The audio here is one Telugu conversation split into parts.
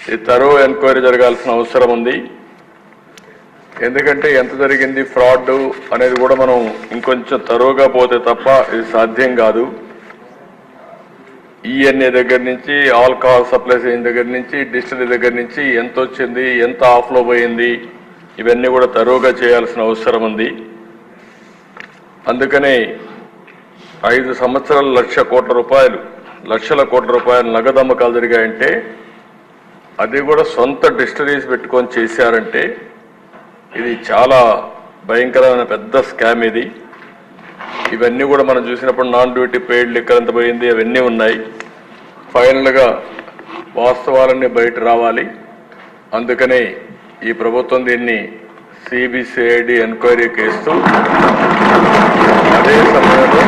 ఈ తరో ఎంక్వైరీ జరగాల్సిన అవసరం ఉంది ఎందుకంటే ఎంత జరిగింది ఫ్రాడ్ అనేది కూడా మనం ఇంకొంచెం తరోగా పోతే తప్ప ఇది సాధ్యం కాదు ఈఎన్ఏ దగ్గర నుంచి ఆల్కహాల్ సప్లైస్ అయిన దగ్గర నుంచి డిస్టిలరీ దగ్గర నుంచి ఎంత వచ్చింది ఎంత ఆఫ్లో పోయింది ఇవన్నీ కూడా తరోగా చేయాల్సిన అవసరం ఉంది అందుకనే ఐదు సంవత్సరాలు లక్ష కోట్ల రూపాయలు లక్షల కోట్ల రూపాయలు నగదు అమ్మకాలు జరిగాయంటే అది కూడా సొంత డిస్టరీస్ పెట్టుకొని చేశారంటే ఇది చాలా భయంకరమైన పెద్ద స్కామ్ ఇది ఇవన్నీ కూడా మనం చూసినప్పుడు నాన్ డ్యూటీ పెయిడ్ లిక్కర్ ఎంత పోయింది అవన్నీ ఉన్నాయి ఫైనల్గా వాస్తవాలన్నీ బయట రావాలి అందుకనే ఈ ప్రభుత్వం దీన్ని సిబిసిఐడి ఎంక్వైరీకి ఇస్తూ అదే సమయంలో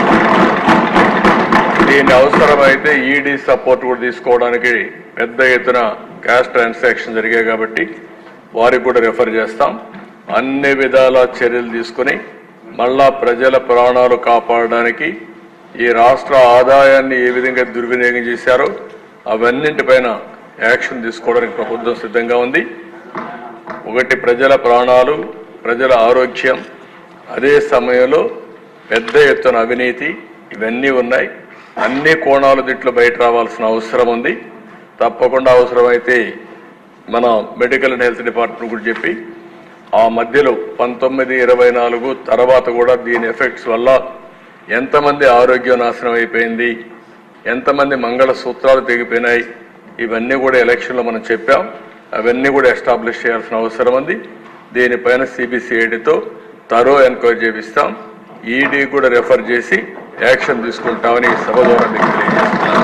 దీని అవసరమైతే ఈడీ సపోర్ట్ కూడా తీసుకోవడానికి పెద్ద ఎత్తున క్యాష్ ట్రాన్సాక్షన్ జరిగాయి కాబట్టి వారికి కూడా రెఫర్ చేస్తాం అన్ని విధాల చర్యలు తీసుకుని మళ్ళా ప్రజల ప్రాణాలు కాపాడడానికి ఈ రాష్ట్ర ఆదాయాన్ని ఏ విధంగా దుర్వినియోగం చేశారో అవన్నింటిపైన యాక్షన్ తీసుకోవడానికి ప్రభుత్వం సిద్ధంగా ఉంది ఒకటి ప్రజల ప్రాణాలు ప్రజల ఆరోగ్యం అదే సమయంలో పెద్ద ఎత్తున అవినీతి ఇవన్నీ ఉన్నాయి అన్ని కోణాలు దీంట్లో బయట రావాల్సిన అవసరం ఉంది తప్పకుండా అవసరమైతే మన మెడికల్ అండ్ హెల్త్ డిపార్ట్మెంట్ కూడా చెప్పి ఆ మధ్యలో పంతొమ్మిది ఇరవై నాలుగు తర్వాత కూడా దీని ఎఫెక్ట్స్ వల్ల ఎంతమంది ఆరోగ్యం నాశనం అయిపోయింది ఎంతమంది మంగళ సూత్రాలు తెగిపోయినాయి ఇవన్నీ కూడా ఎలక్షన్లో మనం చెప్పాం అవన్నీ కూడా ఎస్టాబ్లిష్ చేయాల్సిన అవసరం ఉంది దీనిపైన సిబిసిఐడితో తరో ఎంక్వైరీ చేపిస్తాం ఈడీ కూడా రెఫర్ చేసి యాక్షన్ తీసుకుంటామని ఈ సభ ద్వారా మీకు తెలియజేస్తున్నాను